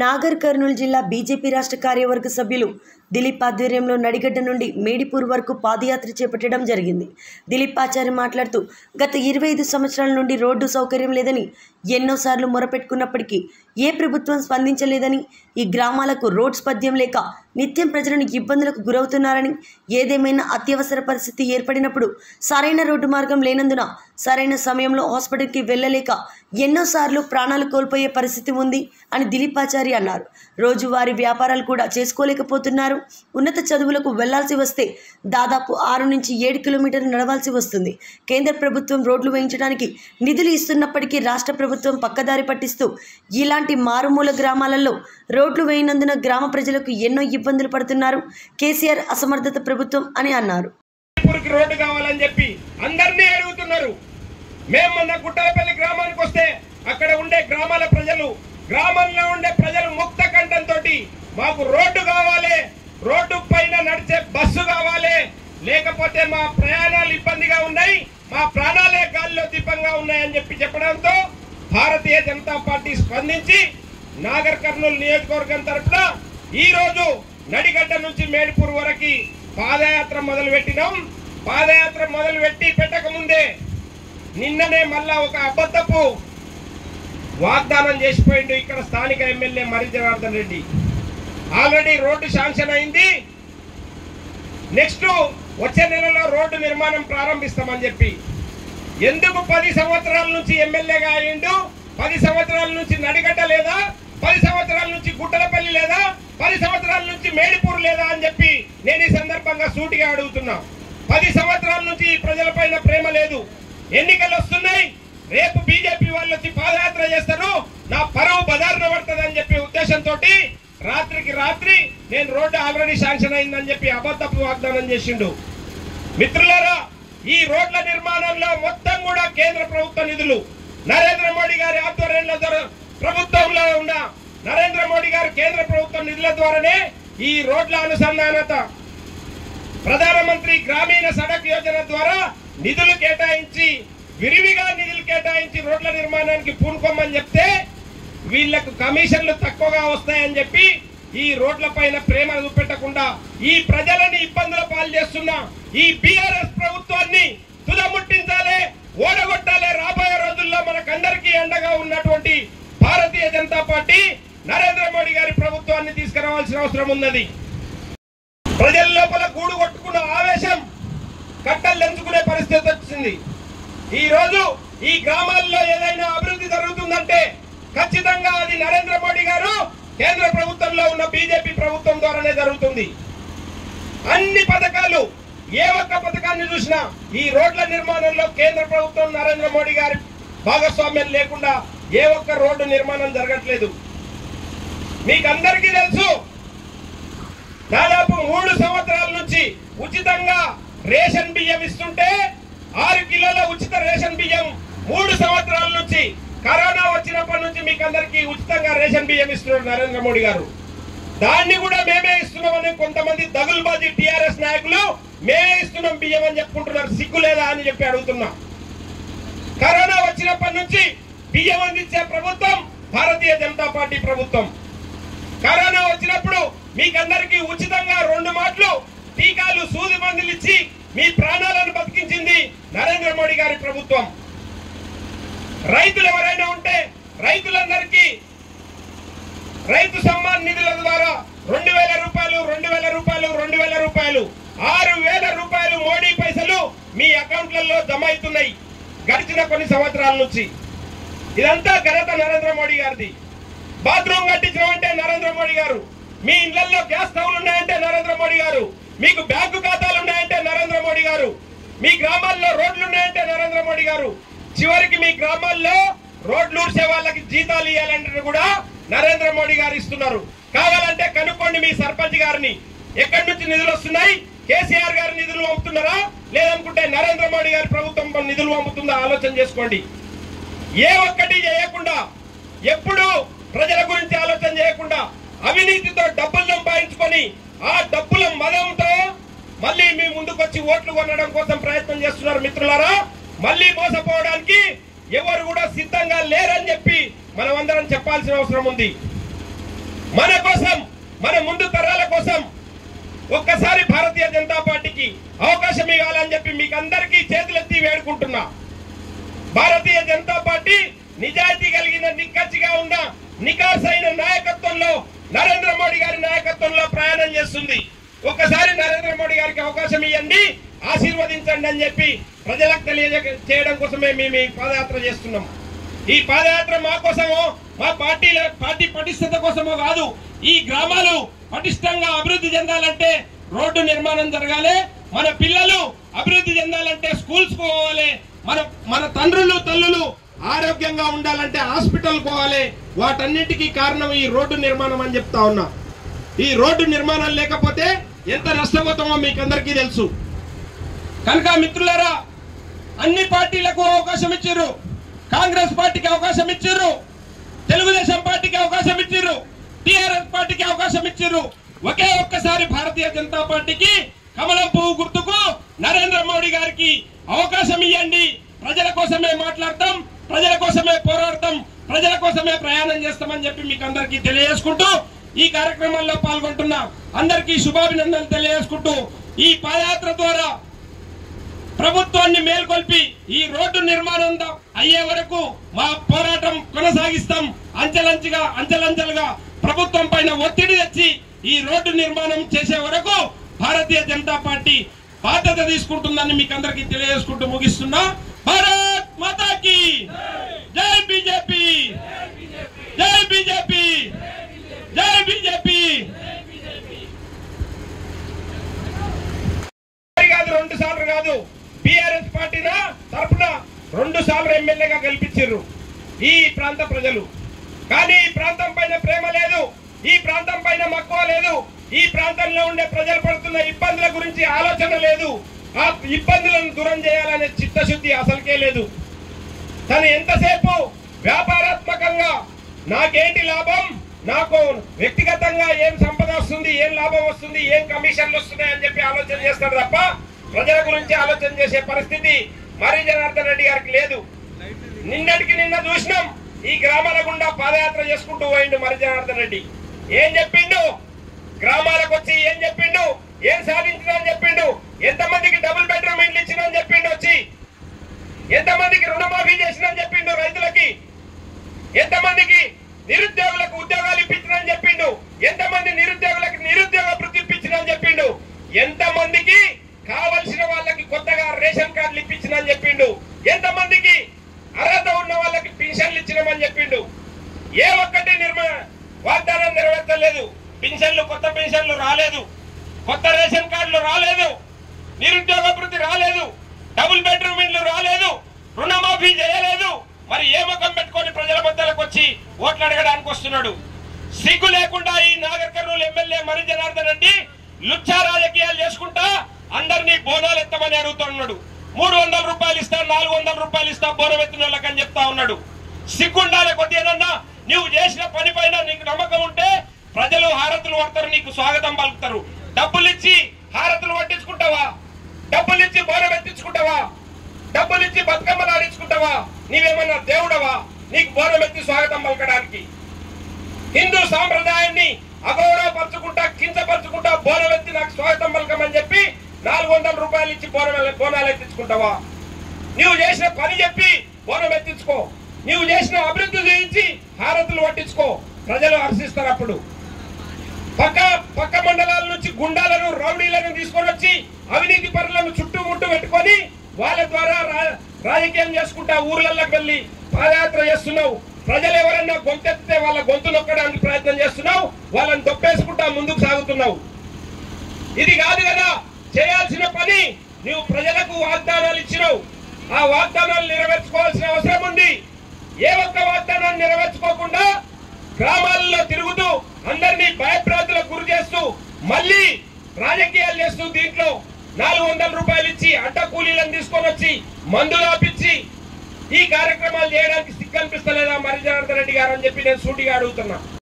నాగర్ కర్నూలు జిల్లా బీజేపీ రాష్ట్ర కార్యవర్గ సభ్యులు దిలీప్ ఆధ్వర్యంలో నడిగడ్డ నుండి మేడిపూర్ వరకు పాదయాత్ర చేపట్టడం జరిగింది దిలీప్ ఆచార్య మాట్లాడుతూ గత ఇరవై ఐదు సంవత్సరాల నుండి రోడ్డు సౌకర్యం లేదని ఎన్నోసార్లు మొరపెట్టుకున్నప్పటికీ ఏ ప్రభుత్వం స్పందించలేదని ఈ గ్రామాలకు రోడ్స్ పద్యం లేక నిత్యం ప్రజలను ఇబ్బందులకు గురవుతున్నారని ఏదేమైనా అత్యవసర పరిస్థితి ఏర్పడినప్పుడు సరైన రోడ్డు మార్గం లేనందున సరైన సమయంలో హాస్పిటల్కి వెళ్ళలేక ఎన్నోసార్లు ప్రాణాలు కోల్పోయే పరిస్థితి ఉంది అని దిలీప్ ఆచారి అన్నారు రోజువారీ వ్యాపారాలు కూడా చేసుకోలేకపోతున్నారు ఉన్నత చదువులకు వెళ్లాల్సి వస్తే దాదాపు ఆరు నుంచి ఏడు కిలోమీటర్లు నడవాల్సి వస్తుంది కేంద్ర ప్రభుత్వం రోడ్లు వేయించడానికి నిధులు ఇస్తున్నప్పటికీ రాష్ట్ర ప్రభుత్వం పక్కదారి పట్టిస్తూ ఇలాంటి మారుమూల గ్రామాలలో రోడ్లు వేయనందున గ్రామ ప్రజలకు ఎన్నో ఇబ్బందులు పడుతున్నారు కేసీఆర్ అసమర్థత ప్రభుత్వం అని అన్నారు ఊరికి రోడ్డు కావాలని చెప్పి అందరినీ అడుగుతున్నారు మేము మొన్న గుట్టలపల్లి గ్రామానికి వస్తే అక్కడ ఉండే గ్రామాల ప్రజలు గ్రామంలో ఉండే ప్రజలు ముక్త కంఠంతో మాకు రోడ్డు కావాలి రోడ్డు పైన నడిచే బస్సు కావాలి లేకపోతే మా ప్రయాణాలు ఇబ్బందిగా ఉన్నాయి మా ప్రాణాలే గాల్లో దీపంగా ఉన్నాయని చెప్పి చెప్పడంతో భారతీయ జనతా పార్టీ స్పందించి నాగర్ కర్నూలు నియోజకవర్గం తరఫున ఈ రోజు నడిగడ్డ నుంచి మేడిపూర్ వరకు పాదయాత్ర మొదలు పెట్టినాం పాదయాత్ర మొదలు పెట్టి పెట్టక ముందే నిన్ననే మళ్ళా ఒక అబద్ధపు వాగ్దానం చేసిపోయిండు ఇక్కడ స్థానిక ఎమ్మెల్యే మరి Janardhan Reddy already road sanction అయింది నెక్స్ట్ వచ్చే నెలలో రోడ్డు నిర్మాణం ప్రారంభిస్తామని చెప్పి ఎందుకు పది సంవత్సరాల నుంచి ఎమ్మెల్యేగా అయ్యిండు పది సంవత్సరాల నుంచి నడిగడ్డ లేదా పది సంవత్సరాల నుంచి గుట్టలపల్లి లేదా పది సంవత్సరాల నుంచి మేడిపూర్ లేదా అని చెప్పి నేను ఈ సందర్భంగా సూటిగా అడుగుతున్నా పది సంవత్సరాల నుంచి ఈ ప్రజలపైన ప్రేమ లేదు ఎన్నికలు వస్తున్నాయి రేపు బీజేపీ వాళ్ళు వచ్చి పాదయాత్ర చేస్తారు నా పరువు బదారున పడుతుంది అని చెప్పి ఉద్దేశంతో రాత్రికి రాత్రి నేను రోడ్డు ఆల్రెడీ శాంక్షన్ అయిందని చెప్పి అబద్ధపు వాగ్దానం చేసిండు మిత్రులారా ఈ రోడ్ల నిర్మాణంలో మొత్తం కూడా కేంద్ర ప్రభుత్వ నిధులు నరేంద్ర మోడీ గారి ఆధ్వర్యంలో జర- ప్రభుత్వంలో ఉన్న నరేంద్ర మోడీ గారి కేంద్ర ప్రభుత్వ నిధుల ద్వారానే ఈ రోడ్ల అనుసంధానత ప్రధానమంత్రి గ్రామీణ సడక్ యోజన ద్వారా నిధులు కేటాయించి విరివిగా నిధులు కేటాయించి రోడ్ల నిర్మాణానికి పూనుకోమని చెప్తే వీళ్లకు కమిషన్లు తక్కువగా వస్తాయని చెప్పి ఈ రోడ్ల పైన ప్రేమ చూపెట్టకుండా ఈ ప్రజలని ఇబ్బందుల పాలు చేస్తున్న ఈ బీఆర్ఎస్ ప్రభుత్వాన్ని తుదముట్టించాలి ఓడగొట్టాలి రాబోయే రోజుల్లో మనకందరికీ అండగా ఉన్నటువంటి భారతీయ జనతా పార్టీ నరేంద్ర మోడీ గారి ప్రభుత్వాన్ని తీసుకురావాల్సిన అవసరం ఉన్నది ప్రజల లోపల గూడు కొట్టుకున్న ఆవేశం కట్టలు ఎంచుకునే పరిస్థితి వచ్చింది ఈ రోజు ఈ గ్రామాల్లో ఏదైనా అభివృద్ధి జరుగుతుందంటే ఖచ్చితంగా అది నరేంద్ర మోడీ గారు కేంద్ర ప్రభుత్వంలో ఉన్న బీజేపీ ప్రభుత్వం ద్వారానే జరుగుతుంది అన్ని పథకాలు ఏ ఒక్క పథకాన్ని చూసినా ఈ రోడ్ల నిర్మాణంలో కేంద్ర ప్రభుత్వం నరేంద్ర మోడీ గారి భాగస్వామ్యం లేకుండా ఏ ఒక్క రోడ్డు నిర్మాణం జరగట్లేదు మీకు అందరికీ తెలుసు దాదాపు మూడు సంవత్సరాల నుంచి ఉచితంగా రేషన్ బియ్యం ఇస్తుంటే ఆరు కిలోల ఉచిత రేషన్ బియ్యం మూడు సంవత్సరాల నుంచి కరోనా వచ్చినప్పటి నుంచి మీకు అందరికీ ఉచితంగా రేషన్ బియ్యం ఇస్తున్నారు నరేంద్ర మోడీ గారు దాన్ని కూడా మేమే ఇస్తున్నామని కొంతమంది దగులుబాజీ టిఆర్ఎస్ నాయకులు మేమే ఇస్తున్నాం బియ్యం అని చెప్పుకుంటున్నారు సిగ్గు లేదా అని చెప్పి అడుగుతున్నా కరోనా వచ్చినప్పటి నుంచి బియ్యం అందించే ప్రభుత్వం భారతీయ జనతా పార్టీ ప్రభుత్వం కరోనా వచ్చినప్పుడు మీకందరికీ ఉచితంగా రెండు మాటలు టీకాలు సూది మందులు ఇచ్చి మీ ప్రాణాలను బతికించింది నరేంద్ర మోడీ గారి ప్రభుత్వం రైతులు ఎవరైనా ఉంటే రైతులందరికీ రైతు సమ్మాన్ నిధుల ద్వారా రెండు వేల రూపాయలు రెండు వేల రూపాయలు రెండు వేల రూపాయలు ఆరు వేల రూపాయలు మోడీ పైసలు మీ అకౌంట్లలో జమ అవుతున్నాయి గడిచిన కొన్ని సంవత్సరాల నుంచి ఇదంతా ఘనత నరేంద్ర మోడీ గారిది బాత్రూమ్ కట్టించమంటే నరేంద్ర మోడీ గారు మీ ఇళ్లలో గ్యాస్ స్టవ్లు ఉన్నాయంటే నరేంద్ర మోడీ గారు మీకు బ్యాంకు ఖాతాలు ఉన్నాయంటే నరేంద్ర మోడీ గారు మీ గ్రామాల్లో రోడ్లు ఉన్నాయంటే నరేంద్ర మోడీ గారు చివరికి మీ గ్రామాల్లో రోడ్లు ఊడ్చే వాళ్ళకి జీతాలు ఇవ్వాలంటే కూడా నరేంద్ర మోడీ గారు ఇస్తున్నారు కావాలంటే కనుక్కోండి మీ సర్పంచ్ గారిని ఎక్కడి నుంచి నిధులు వస్తున్నాయి కేసీఆర్ గారి నిధులు పంపుతున్నారా లేదనుకుంటే నరేంద్ర మోడీ గారి ప్రభుత్వం నిధులు పంపుతుందా ఆలోచన చేసుకోండి ఏ ఒక్కటి చేయకుండా ఎప్పుడు ప్రజల గురించి ఆలోచన చేయకుండా అవినీతితో డబ్బులు సంపాదించుకొని ఆ డబ్బుల మదంతో మళ్ళీ మీ ముందుకొచ్చి ఓట్లు కొనడం కోసం ప్రయత్నం చేస్తున్నారు మిత్రులారా మళ్ళీ మోసపోవడానికి ఎవరు కూడా సిద్ధంగా లేరని చెప్పి మనమందరం చెప్పాల్సిన అవసరం ఉంది మన కోసం మన ముందు తరాల కోసం ఒక్కసారి భారతీయ జనతా పార్టీకి అవకాశం ఇవ్వాలని చెప్పి మీకు అందరికీ చేతులెత్తి వేడుకుంటున్నా భారతీయ జనతా పార్టీ నిజాయితీ కలిగిన నిక్కచ్చిగా ఉన్న నికాసైన నాయకత్వంలో నరేంద్ర మోడీ గారి నాయకత్వంలో ప్రయాణం చేస్తుంది ఒక్కసారి నరేంద్ర మోడీ గారికి అవకాశం ఇవ్వండి ఆశీర్వదించండి అని చెప్పి ప్రజలకు తెలియజే చేయడం కోసమే మేము ఈ పాదయాత్ర చేస్తున్నాం ఈ పాదయాత్ర మా కోసమో మా పార్టీల పార్టీ పటిష్టత కోసమో కాదు ఈ గ్రామాలు పటిష్టంగా అభివృద్ధి చెందాలంటే రోడ్డు నిర్మాణం జరగాలి మన పిల్లలు అభివృద్ధి చెందాలంటే స్కూల్స్ పోవాలి మన మన తండ్రులు తల్లులు ఆరోగ్యంగా ఉండాలంటే హాస్పిటల్ పోవాలి వాటన్నిటికీ కారణం ఈ రోడ్డు నిర్మాణం అని చెప్తా ఉన్నా ఈ రోడ్డు నిర్మాణం లేకపోతే ఎంత నష్టపోతామో మీకు అందరికీ తెలుసు కనుక మిత్రులారా అన్ని పార్టీలకు అవకాశం ఇచ్చారు కాంగ్రెస్ పార్టీకి అవకాశం ఇచ్చారు తెలుగుదేశం పార్టీకి అవకాశం ఇచ్చారు టిఆర్ఎస్ పార్టీకి అవకాశం ఇచ్చారు ఒకే ఒక్కసారి భారతీయ జనతా పార్టీకి కమలం పువ్వు గుర్తుకు నరేంద్ర మోడీ గారికి అవకాశం ఇవ్వండి ప్రజల కోసమే మాట్లాడతాం ప్రజల కోసమే పోరాడతాం ప్రజల కోసమే ప్రయాణం చేస్తామని చెప్పి మీకు అందరికీ తెలియజేసుకుంటూ ఈ కార్యక్రమంలో పాల్గొంటున్న అందరికీ శుభాభినందనలు తెలియజేసుకుంటూ ఈ పాదయాత్ర ద్వారా ప్రభుత్వాన్ని మేల్కొల్పి ఈ రోడ్డు నిర్మాణం ద- అయ్యే వరకు మా పోరాటం కొనసాగిస్తాం అంచెలంచెగా అంచెలంచెలుగా ప్రభుత్వం పైన ఒత్తిడి తెచ్చి ఈ రోడ్డు నిర్మాణం చేసే వరకు భారతీయ జనతా పార్టీ బాధ్యత తీసుకుంటుందని మీకు అందరికీ తెలియజేసుకుంటూ ముగిస్తున్నా భారత్ మాతాకి జై బీజేపీ జై బీజేపీ జై బీజేపీ కాదు రెండు సార్లు కాదు బిఆర్ఎస్ పార్టీ తరఫున రెండు సార్లు ఎమ్మెల్యేగా గెలిపించారు ఈ ప్రాంత ప్రజలు కానీ ఈ ప్రాంతం పైన ప్రేమ లేదు ఈ ప్రాంతం పైన మక్కువ లేదు ఈ ప్రాంతంలో ఉండే ప్రజలు పడుతున్న ఇబ్బందుల గురించి ఆలోచన లేదు ఆ ఇబ్బందులను దూరం చేయాలనే చిత్తశుద్ధి అసలుకే లేదు తను ఎంతసేపు వ్యాపారాత్మకంగా నాకేంటి లాభం నాకు వ్యక్తిగతంగా ఏం సంపద వస్తుంది ఏం లాభం వస్తుంది ఏం కమిషన్లు వస్తున్నాయి అని చెప్పి ఆలోచన చేస్తాడు తప్ప ప్రజల గురించి ఆలోచన చేసే పరిస్థితి మరీ జనార్దన్ రెడ్డి గారికి లేదు నిన్నటికి నిన్న చూసినాం ఈ గ్రామాల గుండా పాదయాత్ర చేసుకుంటూ పోయిండు మరి జనార్దన్ రెడ్డి ఏం చెప్పిండు గ్రామాలకు వచ్చి ఏం చెప్పిండు ఏం సాధించిన అని చెప్పిండు ఎంతమందికి డబుల్ బెడ్రూమ్ ఇండ్లు ఇచ్చిన అని చెప్పిండు వచ్చి ఎంతమందికి రుణమాఫీ చేసినని చెప్పిండు రైతులకి ఎంతమందికి నిరుద్యోగులకు ఉద్యోగాలు ఇప్పించినని చెప్పిండు ఎంతమంది నిరుద్యోగులకు నిరుద్యోగ వృత్తి ఇప్పించినని చెప్పిండు ఎంతమందికి కావలసిన వాళ్ళకి కొత్తగా రేషన్ కార్డులు ఇప్పించినని చెప్పిండు ఎంతమందికి అర్హత ఉన్న వాళ్ళకి పింఛన్లు ఇచ్చినామని చెప్పిండు ఏ ఒక్కటి నిర్మ వాగ్దానం నెరవేర్చలేదు పింఛన్లు కొత్త పింఛన్లు రాలేదు కొత్త రేషన్ కార్డులు రాలేదు నిరుద్యోగ వృత్తి రాలేదు డబుల్ బెడ్రూమ్ ఇల్లు రాలేదు రుణమాఫీ చేయలేదు మరి ఏ ముఖం పెట్టుకొని ప్రజల మధ్యలోకి వచ్చి ఓట్లు అడగడానికి వస్తున్నాడు సిగ్గు లేకుండా ఈ నాగర్ కర్నూలు ఎమ్మెల్యే మరి జనార్దన్ రెడ్డి లుచ్చా రాజకీయాలు చేసుకుంటా అందరినీ బోనాలు ఎత్తమని అడుగుతున్నాడు మూడు వందల రూపాయలు ఇస్తా నాలుగు వందల రూపాయలు ఇస్తా బోనం ఎత్తిన వాళ్ళకని చెప్తా ఉన్నాడు సిగ్గుండాలి కొద్దిగా నువ్వు చేసిన పని పైన నీకు నమ్మకం ఉంటే ప్రజలు హారతులు పడతారు నీకు స్వాగతం పలుకుతారు డబ్బులు ఇచ్చి హారతులు పట్టించుకుంటావా డబ్బులు ఇచ్చి బోనం ఎత్తించుకుంటావా డబ్బులు ఇచ్చి బతుకమ్మలు ఆడించుకుంటావా నీవేమన్నా దేవుడవా నీకు బోనం ఎత్తి స్వాగతం పలకడానికి హిందూ సాంప్రదాయాన్ని అగౌరవపరచుకుంటా కించపరచుకుంటా బోనం ఎత్తి నాకు స్వాగతం పలకమని చెప్పి నాలుగు వందల రూపాయలు ఇచ్చి బోనం బోనాలు ఎత్తించుకుంటావా నీవు చేసిన పని చెప్పి బోనం ఎత్తించుకో నీవు చేసిన అభివృద్ధి చేయించి హారతులు పట్టించుకో ప్రజలు హర్షిస్తారు అప్పుడు పక్క పక్క మండలాల నుంచి గుండాలను రౌడీలను తీసుకొని వచ్చి అవినీతి పరులను చుట్టుముట్టు పెట్టుకొని వాళ్ళ ద్వారా రా- రాజకీయం చేసుకుంటా ఊర్లలోకి వెళ్ళి పాదయాత్ర చేస్తున్నావు ప్రజలు ఎవరన్నా గొంతెత్తితే వాళ్ళ గొంతు నొక్కడానికి ప్రయత్నం చేస్తున్నావు వాళ్ళని దొప్పేసుకుంటా ముందుకు సాగుతున్నావు ఇది కాదు కదా చేయాల్సిన పని నువ్వు ప్రజలకు వాగ్దానాలు ఇచ్చినావు ఆ వాగ్దానాలు నెరవేర్చుకోవాల్సిన అవసరం ఉంది ఏ ఒక్క వాగ్దానాన్ని నెరవేర్చుకోకుండా గ్రామాలలో తిరుగుతూ అందరినీ భయభ్రాంతులకు గురి చేస్తూ మళ్ళీ రాజకీయాలు చేస్తూ దీంట్లో నాలుగు వందల రూపాయలు ఇచ్చి అడ్డ కూలీలను తీసుకొని వచ్చి మందులు ఆపించి ఈ కార్యక్రమాలు చేయడానికి సిగ్గనిపిస్తలేదా మరి జనార్దన్ రెడ్డి గారు అని చెప్పి నేను సూటిగా అడుగుతున్నా